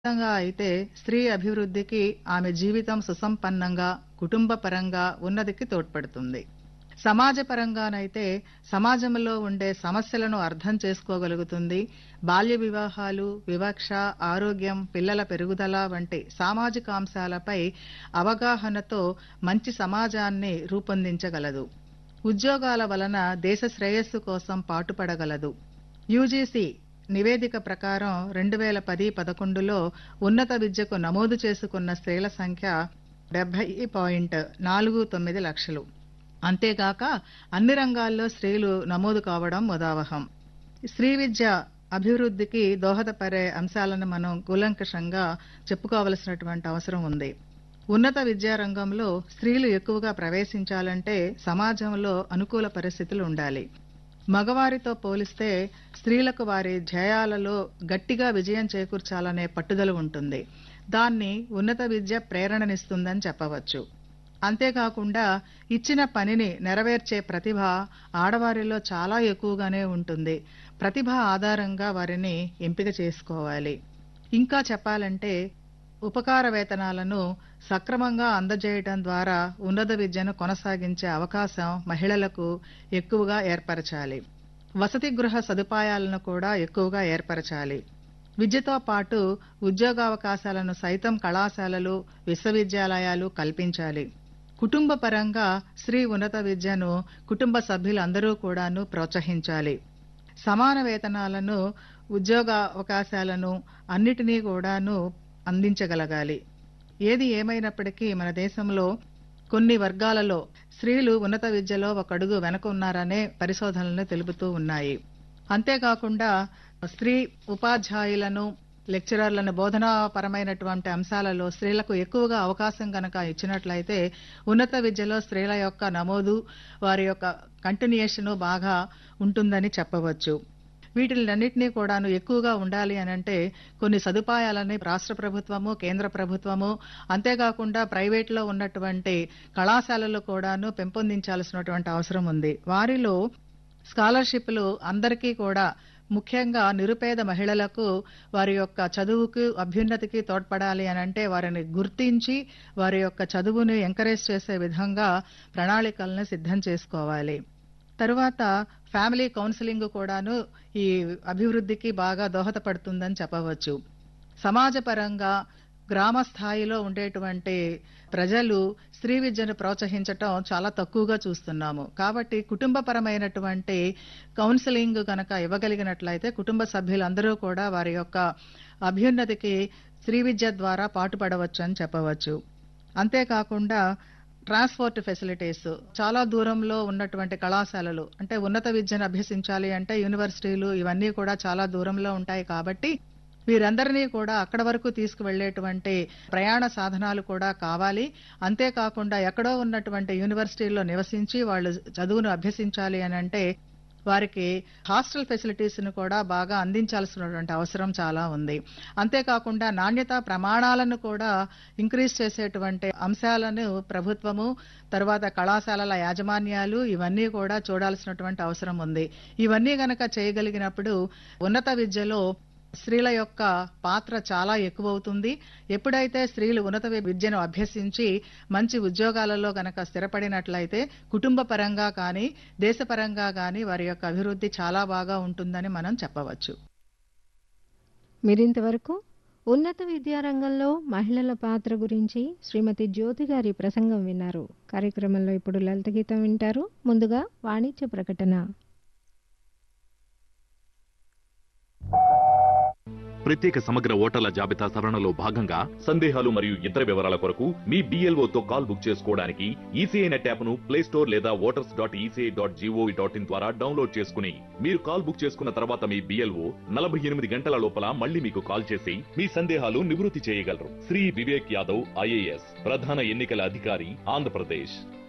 విధంగా అయితే స్త్రీ అభివృద్ధికి ఆమె జీవితం సుసంపన్నంగా కుటుంబ పరంగా ఉన్నతికి తోడ్పడుతుంది సమాజ పరంగానైతే సమాజంలో ఉండే సమస్యలను అర్థం చేసుకోగలుగుతుంది బాల్య వివాహాలు వివక్ష ఆరోగ్యం పిల్లల పెరుగుదల వంటి సామాజిక అంశాలపై అవగాహనతో మంచి సమాజాన్ని రూపొందించగలదు ఉద్యోగాల వలన దేశ శ్రేయస్సు కోసం పాటుపడగలదు యూజీసీ నివేదిక ప్రకారం రెండు వేల పది పదకొండులో ఉన్నత విద్యకు నమోదు చేసుకున్న స్త్రీల సంఖ్య డెబ్బై పాయింట్ నాలుగు తొమ్మిది లక్షలు అంతేగాక అన్ని రంగాల్లో స్త్రీలు నమోదు కావడం ముదావహం స్త్రీ విద్య అభివృద్ధికి దోహదపడే అంశాలను మనం కూలంకషంగా చెప్పుకోవలసినటువంటి అవసరం ఉంది ఉన్నత విద్యా రంగంలో స్త్రీలు ఎక్కువగా ప్రవేశించాలంటే సమాజంలో అనుకూల పరిస్థితులు ఉండాలి మగవారితో పోలిస్తే స్త్రీలకు వారి ధ్యేయాలలో గట్టిగా విజయం చేకూర్చాలనే పట్టుదల ఉంటుంది దాన్ని ఉన్నత విద్య ప్రేరణనిస్తుందని చెప్పవచ్చు అంతేకాకుండా ఇచ్చిన పనిని నెరవేర్చే ప్రతిభ ఆడవారిలో చాలా ఎక్కువగానే ఉంటుంది ప్రతిభ ఆధారంగా వారిని ఎంపిక చేసుకోవాలి ఇంకా చెప్పాలంటే ఉపకార వేతనాలను సక్రమంగా అందజేయడం ద్వారా ఉన్నత విద్యను కొనసాగించే అవకాశం మహిళలకు ఎక్కువగా ఏర్పరచాలి వసతి గృహ సదుపాయాలను కూడా ఎక్కువగా ఏర్పరచాలి విద్యతో పాటు ఉద్యోగావకాశాలను సైతం కళాశాలలు విశ్వవిద్యాలయాలు కల్పించాలి కుటుంబ పరంగా స్త్రీ ఉన్నత విద్యను కుటుంబ సభ్యులందరూ కూడాను ప్రోత్సహించాలి సమాన వేతనాలను ఉద్యోగ అవకాశాలను అన్నిటినీ కూడాను అందించగలగాలి ఏది ఏమైనప్పటికీ మన దేశంలో కొన్ని వర్గాలలో స్త్రీలు ఉన్నత విద్యలో ఒక అడుగు వెనక ఉన్నారనే పరిశోధనలు తెలుపుతూ ఉన్నాయి అంతేకాకుండా స్త్రీ ఉపాధ్యాయులను లెక్చరర్లను బోధనాపరమైనటువంటి అంశాలలో స్త్రీలకు ఎక్కువగా అవకాశం గనక ఇచ్చినట్లయితే ఉన్నత విద్యలో స్త్రీల యొక్క నమోదు వారి యొక్క కంటిన్యూషన్ బాగా ఉంటుందని చెప్పవచ్చు వీటిలన్నింటినీ కూడాను ఎక్కువగా ఉండాలి అని అంటే కొన్ని సదుపాయాలని రాష్ట్ర ప్రభుత్వము కేంద్ర ప్రభుత్వము అంతేకాకుండా ప్రైవేట్లో ఉన్నటువంటి కళాశాలలు కూడాను పెంపొందించాల్సినటువంటి అవసరం ఉంది వారిలో స్కాలర్షిప్లు అందరికీ కూడా ముఖ్యంగా నిరుపేద మహిళలకు వారి యొక్క చదువుకు అభ్యున్నతికి తోడ్పడాలి అని అంటే వారిని గుర్తించి వారి యొక్క చదువును ఎంకరేజ్ చేసే విధంగా ప్రణాళికలను సిద్ధం చేసుకోవాలి తరువాత ఫ్యామిలీ కౌన్సిలింగ్ కూడాను ఈ అభివృద్ధికి బాగా దోహదపడుతుందని చెప్పవచ్చు సమాజపరంగా గ్రామ స్థాయిలో ఉండేటువంటి ప్రజలు స్త్రీ విద్యను ప్రోత్సహించటం చాలా తక్కువగా చూస్తున్నాము కాబట్టి కుటుంబపరమైనటువంటి కౌన్సిలింగ్ కనుక ఇవ్వగలిగినట్లయితే కుటుంబ సభ్యులందరూ కూడా వారి యొక్క అభ్యున్నతికి స్త్రీ విద్య ద్వారా పాటుపడవచ్చు అని చెప్పవచ్చు అంతేకాకుండా ట్రాన్స్పోర్ట్ ఫెసిలిటీస్ చాలా దూరంలో ఉన్నటువంటి కళాశాలలు అంటే ఉన్నత విద్యను అభ్యసించాలి అంటే యూనివర్సిటీలు ఇవన్నీ కూడా చాలా దూరంలో ఉంటాయి కాబట్టి వీరందరినీ కూడా అక్కడ వరకు తీసుకువెళ్లేటువంటి ప్రయాణ సాధనాలు కూడా కావాలి అంతేకాకుండా ఎక్కడో ఉన్నటువంటి యూనివర్సిటీల్లో నివసించి వాళ్ళు చదువును అభ్యసించాలి అని అంటే వారికి హాస్టల్ ఫెసిలిటీస్ ను కూడా బాగా అందించాల్సినటువంటి అవసరం చాలా ఉంది అంతేకాకుండా నాణ్యత ప్రమాణాలను కూడా ఇంక్రీజ్ చేసేటువంటి అంశాలను ప్రభుత్వము తర్వాత కళాశాలల యాజమాన్యాలు ఇవన్నీ కూడా చూడాల్సినటువంటి అవసరం ఉంది ఇవన్నీ గనక చేయగలిగినప్పుడు ఉన్నత విద్యలో స్త్రీల యొక్క పాత్ర చాలా ఎక్కువవుతుంది ఎప్పుడైతే స్త్రీలు ఉన్నత విద్యను అభ్యసించి మంచి ఉద్యోగాలలో గనక స్థిరపడినట్లయితే కుటుంబ పరంగా కానీ దేశపరంగా కానీ వారి యొక్క అభివృద్ధి చాలా బాగా ఉంటుందని మనం చెప్పవచ్చు మీరింతవరకు ఉన్నత విద్యారంగంలో మహిళల పాత్ర గురించి శ్రీమతి జ్యోతి గారి ప్రసంగం విన్నారు కార్యక్రమంలో ఇప్పుడు లలిత గీతం వింటారు ముందుగా వాణిజ్య ప్రకటన ప్రత్యేక సమగ్ర ఓటర్ల జాబితా సవరణలో భాగంగా సందేహాలు మరియు ఇతర వివరాల కొరకు మీ BLO తో కాల్ బుక్ చేసుకోవడానికి ఈసీఐ నెట్ యాప్ ను ప్లే స్టోర్ లేదా voters dot ECI dot G O V dot in ద్వారా డౌన్లోడ్ చేసుకుని మీరు కాల్ బుక్ చేసుకున్న తర్వాత మీ బిఎల్ఓ నలభై ఎనిమిది గంటల లోపల మళ్ళీ మీకు కాల్ చేసి మీ సందేహాలు నివృత్తి చేయగలరు శ్రీ వివేక్ యాదవ్ ఐఏఎస్ ప్రధాన ఎన్నికల అధికారి ఆంధ్రప్రదేశ్